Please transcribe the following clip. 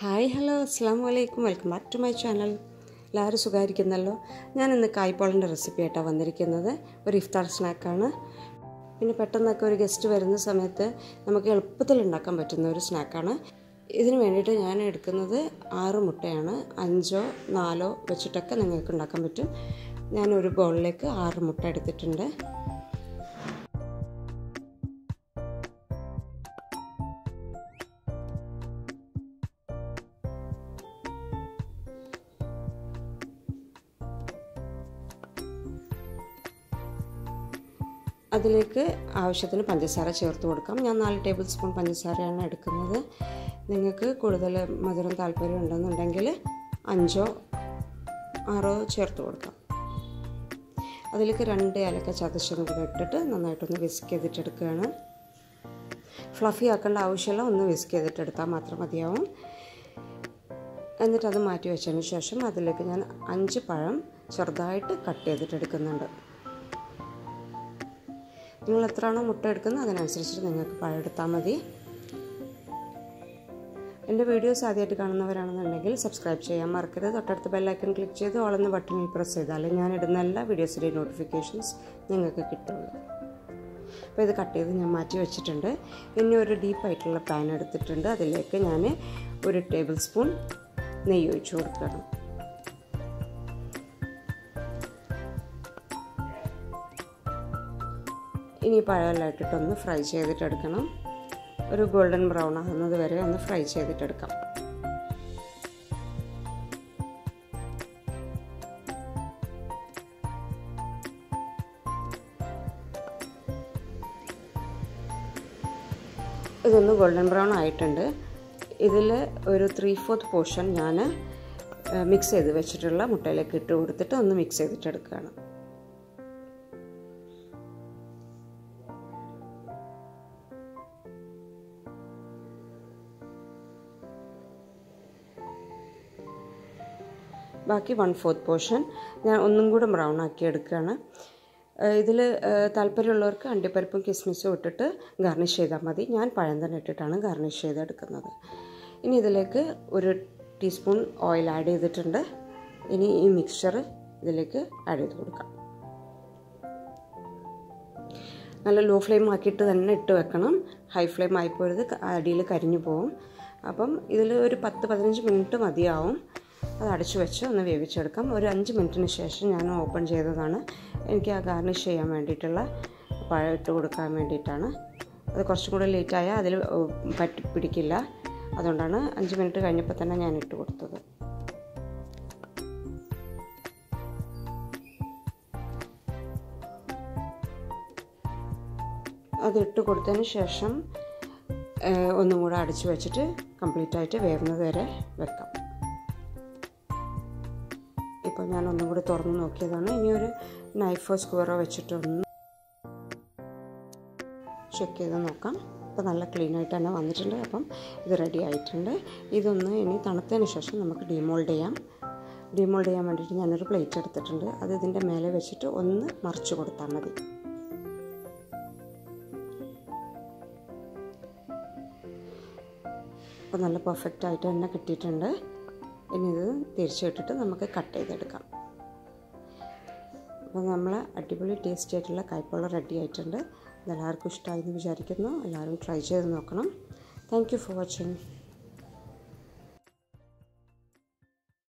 hi hello അസ്സാം വലൈക്കും welcome back to my channel എല്ലാവരും സുഖമായിരിക്കുന്നല്ലോ ഞാൻ ഇന്ന് കായ്പോളിൻ്റെ റെസിപ്പി ആയിട്ടാണ് വന്നിരിക്കുന്നത് ഒരു ഇഫ്താർ സ്നാക്കാണ് പിന്നെ പെട്ടെന്നൊക്കെ ഒരു ഗസ്റ്റ് വരുന്ന സമയത്ത് നമുക്ക് എളുപ്പത്തിൽ ഉണ്ടാക്കാൻ പറ്റുന്ന ഒരു സ്നാക്കാണ് ഇതിന് വേണ്ടിയിട്ട് ഞാൻ എടുക്കുന്നത് ആറ് മുട്ടയാണ് അഞ്ചോ നാലോ വെച്ചിട്ടൊക്കെ നിങ്ങൾക്ക് ഉണ്ടാക്കാൻ പറ്റും ഞാൻ ഒരു ബൗളിലേക്ക് ആറ് മുട്ട എടുത്തിട്ടുണ്ട് അതിലേക്ക് ആവശ്യത്തിന് പഞ്ചസാര ചേർത്ത് കൊടുക്കാം ഞാൻ നാല് ടേബിൾ സ്പൂൺ പഞ്ചസാരയാണ് എടുക്കുന്നത് നിങ്ങൾക്ക് കൂടുതൽ മധുരം താല്പര്യം ഉണ്ടെന്നുണ്ടെങ്കിൽ അഞ്ചോ ആറോ ചേർത്ത് കൊടുക്കാം അതിലേക്ക് രണ്ട് ഏലക്ക ചതച്ചതും കൂടെ ഇട്ടിട്ട് നന്നായിട്ടൊന്ന് വിസ്ക് ചെയ്തിട്ടെടുക്കുകയാണ് ഫ്ലഫി ആക്കേണ്ട ആവശ്യമില്ല ഒന്ന് വിസ്ക് ചെയ്തിട്ടെടുത്താൽ മാത്രം മതിയാവും എന്നിട്ട് അത് മാറ്റി വെച്ചതിന് ശേഷം അതിലേക്ക് ഞാൻ അഞ്ച് പഴം ചെറുതായിട്ട് കട്ട് ചെയ്തിട്ടെടുക്കുന്നുണ്ട് നിങ്ങൾ എത്രയാണോ മുട്ട എടുക്കുന്നത് അതിനനുസരിച്ചിട്ട് നിങ്ങൾക്ക് പഴം എടുത്താൽ മതി എൻ്റെ വീഡിയോസ് ആദ്യമായിട്ട് കാണുന്നവരാണെന്നുണ്ടെങ്കിൽ സബ്സ്ക്രൈബ് ചെയ്യാൻ മറക്കരുത് തൊട്ടടുത്ത് ബെല്ലൈക്കൺ ക്ലിക്ക് ചെയ്ത് ഓളെന്ന് ബട്ടണിൽ പ്രസ് ചെയ്താൽ ഞാൻ ഇടുന്ന എല്ലാ വീഡിയോസിൻ്റെയും നോട്ടിഫിക്കേഷൻസ് നിങ്ങൾക്ക് കിട്ടുള്ളൂ അപ്പോൾ ഇത് കട്ട് ചെയ്ത് ഞാൻ മാറ്റി വെച്ചിട്ടുണ്ട് ഇനി ഒരു ഡീപ്പായിട്ടുള്ള പാൻ എടുത്തിട്ടുണ്ട് അതിലേക്ക് ഞാൻ ഒരു ടേബിൾ സ്പൂൺ നെയ്യ് ഒഴിച്ചു കൊടുക്കണം ഇനി പഴമെല്ലാം ഇട്ടിട്ടൊന്ന് ഫ്രൈ ചെയ്തിട്ടെടുക്കണം ഒരു ഗോൾഡൻ ബ്രൗൺ ആകുന്നത് വരെ ഒന്ന് ഫ്രൈ ചെയ്തിട്ടെടുക്കാം ഇതൊന്ന് ഗോൾഡൻ ബ്രൗൺ ആയിട്ടുണ്ട് ഇതിൽ ഒരു ത്രീ ഫോർത്ത് പോർഷൻ ഞാൻ മിക്സ് ചെയ്ത് വെച്ചിട്ടുള്ള മുട്ടയിലേക്ക് ഇട്ട് കൊടുത്തിട്ട് ഒന്ന് മിക്സ് ചെയ്തിട്ടെടുക്കുകയാണ് ബാക്കി വൺ ഫോർത്ത് പോർഷൻ ഞാൻ ഒന്നും കൂടെ ബ്രൗൺ ആക്കി എടുക്കുകയാണ് ഇതിൽ താല്പര്യമുള്ളവർക്ക് അണ്ടിപ്പരിപ്പും കിസ്മിസും ഇട്ടിട്ട് ഗാർണിഷ് ചെയ്താൽ മതി ഞാൻ പഴം തന്നെ ഇട്ടിട്ടാണ് ഗാർണിഷ് ചെയ്തെടുക്കുന്നത് ഇനി ഇതിലേക്ക് ഒരു ടീസ്പൂൺ ഓയിൽ ആഡ് ചെയ്തിട്ടുണ്ട് ഇനി ഈ മിക്സ്ചർ ഇതിലേക്ക് ആഡ് ചെയ്ത് കൊടുക്കാം നല്ല ലോ ഫ്ലെയിം ആക്കിയിട്ട് തന്നെ ഇട്ട് വെക്കണം ഹൈ ഫ്ലെയിം ആയിപ്പോയത് അടിയിൽ കരിഞ്ഞു പോകും അപ്പം ഇതിൽ ഒരു പത്ത് പതിനഞ്ച് മിനിറ്റ് മതിയാവും അത് അടച്ചു വെച്ച് ഒന്ന് വേവിച്ചെടുക്കാം ഒരു അഞ്ച് മിനിറ്റിന് ശേഷം ഞാൻ ഓപ്പൺ ചെയ്തതാണ് എനിക്ക് ആ ഗാർണിഷ് ചെയ്യാൻ വേണ്ടിയിട്ടുള്ള പഴം ഇട്ട് കൊടുക്കാൻ വേണ്ടിയിട്ടാണ് അത് കുറച്ചും കൂടെ ലേറ്റായാൽ അതിൽ പറ്റി പിടിക്കില്ല അതുകൊണ്ടാണ് അഞ്ച് മിനിറ്റ് കഴിഞ്ഞപ്പോൾ തന്നെ ഞാൻ ഇട്ട് കൊടുത്തത് അത് ഇട്ട് കൊടുത്തതിന് ശേഷം ഒന്നും കൂടെ അടച്ചു വെച്ചിട്ട് കംപ്ലീറ്റ് ആയിട്ട് വേവുന്നത് വരെ വെക്കാം ഇപ്പോൾ ഞാൻ ഒന്നും കൂടി തുറന്ന് നോക്കിയതാണ് ഇനി ഒരു നൈഫോ സ്ക്വയറോ വെച്ചിട്ടൊന്ന് ചെക്ക് ചെയ്ത് നോക്കാം അപ്പോൾ നല്ല ക്ലീൻ ആയിട്ട് തന്നെ വന്നിട്ടുണ്ട് അപ്പം ഇത് റെഡി ആയിട്ടുണ്ട് ഇതൊന്ന് ഇനി തണുത്തതിന് ശേഷം നമുക്ക് ഡിമോൾഡ് ചെയ്യാം ഡിമോൾഡ് ചെയ്യാൻ വേണ്ടിയിട്ട് ഞാനൊരു പ്ലേറ്റ് എടുത്തിട്ടുണ്ട് അത് ഇതിൻ്റെ മേലെ വെച്ചിട്ട് ഒന്ന് മറിച്ച് കൊടുത്താൽ മതി അപ്പോൾ നല്ല പെർഫെക്റ്റ് ആയിട്ട് തന്നെ കിട്ടിയിട്ടുണ്ട് ഇനി ഇത് തിരിച്ചിട്ടിട്ട് നമുക്ക് കട്ട് ചെയ്തെടുക്കാം അപ്പോൾ നമ്മൾ അടിപൊളി ടേസ്റ്റി ആയിട്ടുള്ള കൈപ്പോള റെഡി ആയിട്ടുണ്ട് ഇതെല്ലാവർക്കും ഇഷ്ടമായി എന്ന് വിചാരിക്കുന്നു എല്ലാവരും ട്രൈ ചെയ്ത് നോക്കണം താങ്ക് യു ഫോർ വാച്ചിങ്